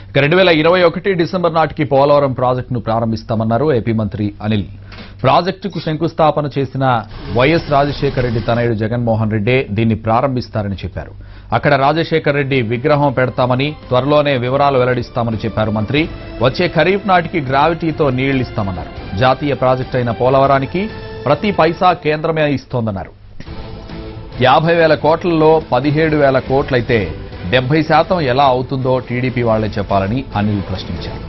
ఇక రెండు వేల ఇరవై ఒకటి డిసెంబర్ నాటికి పోలవరం ప్రాజెక్టును ప్రారంభిస్తామన్నారు ఏపీ మంత్రి అనిల్ ప్రాజెక్టుకు శంకుస్థాపన చేసిన వైఎస్ రాజశేఖర రెడ్డి తనయుడు జగన్మోహన్ రెడ్డి దీన్ని ప్రారంభిస్తారని చెప్పారు అక్కడ రాజశేఖర రెడ్డి విగ్రహం పెడతామని త్వరలోనే వివరాలు వెల్లడిస్తామని చెప్పారు మంత్రి వచ్చే ఖరీఫ్ నాటికి గ్రావిటీతో నీళ్లిస్తామన్నారు జాతీయ ప్రాజెక్టు అయిన పోలవరానికి ప్రతి పైసా కేంద్రమే ఇస్తోందన్నారు యాభై వేల కోట్లలో పదిహేడు వేల కోట్లయితే డెబ్బై శాతం ఎలా అవుతుందో టీడీపీ వాళ్లే చెప్పాలని అనిల్ ప్రశ్నించారు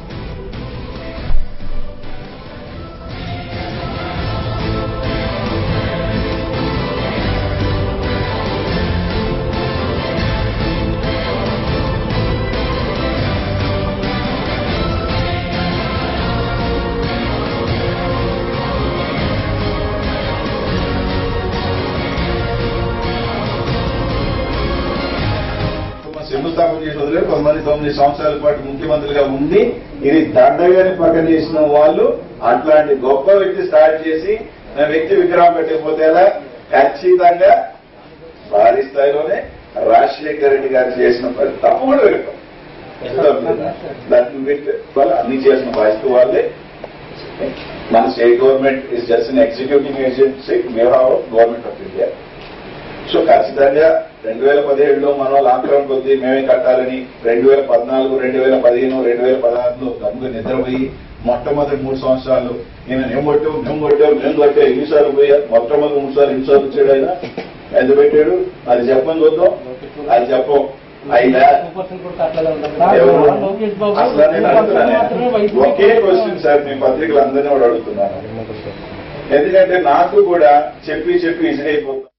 శంకుస్థాపన చేసి వదిలేదు కొంతమంది తొమ్మిది సంవత్సరాల పాటు ముఖ్యమంత్రిగా ఉండి ఇది దండగాని పక్కన చేసిన వాళ్ళు అట్లాంటి గొప్ప వ్యక్తి స్టార్ట్ చేసి నా వ్యక్తి విగ్రహం పెట్టకపోతే ఎలా ఖచ్చితంగా భారీ స్థాయిలోనే రాజశేఖర రెడ్డి గారు చేసిన పని తప్పు కూడా పెడతాం దాన్ని పెట్టి వాళ్ళు అన్ని చేసిన బాధ్యత వాళ్ళే మన state government is just an executive agency we have government of India so ఖచ్చితంగా రెండు వేల పదిహేడులో మనం లాక్డౌన్ కొద్దీ మేమే కట్టాలని రెండు వేల పద్నాలుగు రెండు వేల పదిహేను రెండు వేల పదహారులో గమ్ముగా నిద్రపోయి మొట్టమొదటి మూడు సంవత్సరాలు నేను మేము కొట్టాం మేము కొట్టాం మేము కొట్టాం ఎన్నిసార్లు పోయా మొట్టమొదటి మూడు సార్లు ఎన్నిసార్లు వచ్చాడు ఆయన ఎంత పెట్టాడు అది చెప్పని చూద్దాం అది చెప్పం అయినా ఎవరు? అసలు నేను అడుగుతున్నాను ఒకే క్వశ్చన్ సార్ మీ పత్రికలు అందరినీ కూడా అడుగుతున్నాను ఎందుకంటే నాకు కూడా చెప్పి చెప్పి ఇసుకైపోతుంది